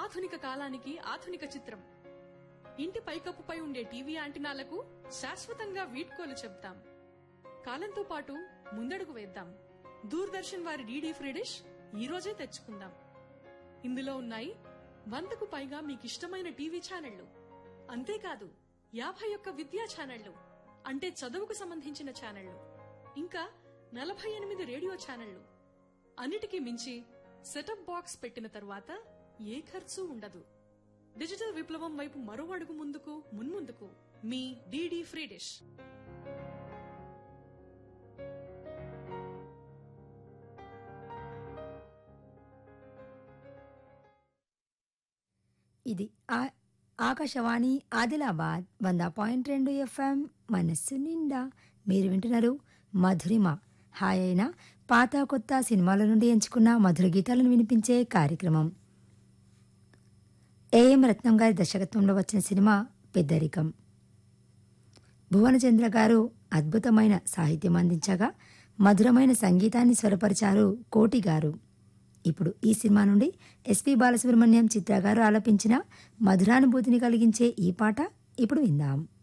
ఆధునిక కాలానికి ఆధునిక చిత్రం ఇంటి పైకప్పుపై ఉండే టీవీ యాంటినాలకు శాశ్వతంగా వీడ్కోలు చెప్తాం కాలంతో పాటు ముందడుగు వేద్దాం దూరదర్శన్ వారి డీడీ ఫ్రీ డిష్ ఈ రోజే తెచ్చుకుందాం ఇందులో ఉన్నాయి వందకు పైగా మీకిష్టమైన టీవీ ఛానళ్లు అంతేకాదు యాభై ఒక్క విద్యా ఛానళ్లు అంటే చదువుకు సంబంధించిన ఛానళ్లు ఇంకా నలభై ఎనిమిది రేడియో ఛానళ్లు అన్నిటికీ మించి సెటప్ బాక్స్ పెట్టిన తర్వాత ఏ ఖర్చు ఉండదు డిజిటల్ విప్లవం వైపు మరో అడుగు ముందుకు మున్ముందుకు మీ డీడీ ఫ్రీ డిష్ ఇది ఆ- ఆకాశవాణి ఆదిలాబాద్ వంద పాయింట్ రెండు ఎఫ్ఎం మనస్సు నిండా మీరు వింటున్నారు మధురిమ హాయ్ అయిన పాత కొత్త సినిమాల నుండి ఎంచుకున్న మధుర గీతాలను వినిపించే కార్యక్రమం ఏఎం రత్నం గారి దర్శకత్వంలో వచ్చిన సినిమా పెద్దరికం భువనచంద్ర గారు అద్భుతమైన సాహిత్యం అందించగా మధురమైన సంగీతాన్ని స్వరపరిచారు కోటి గారు ఇప్పుడు ఈ సినిమా నుండి ఎస్పి బాలసుబ్రహ్మణ్యం చిత్ర గారు ఆలపించిన మధురానుభూతిని కలిగించే ఈ పాట ఇప్పుడు విందాం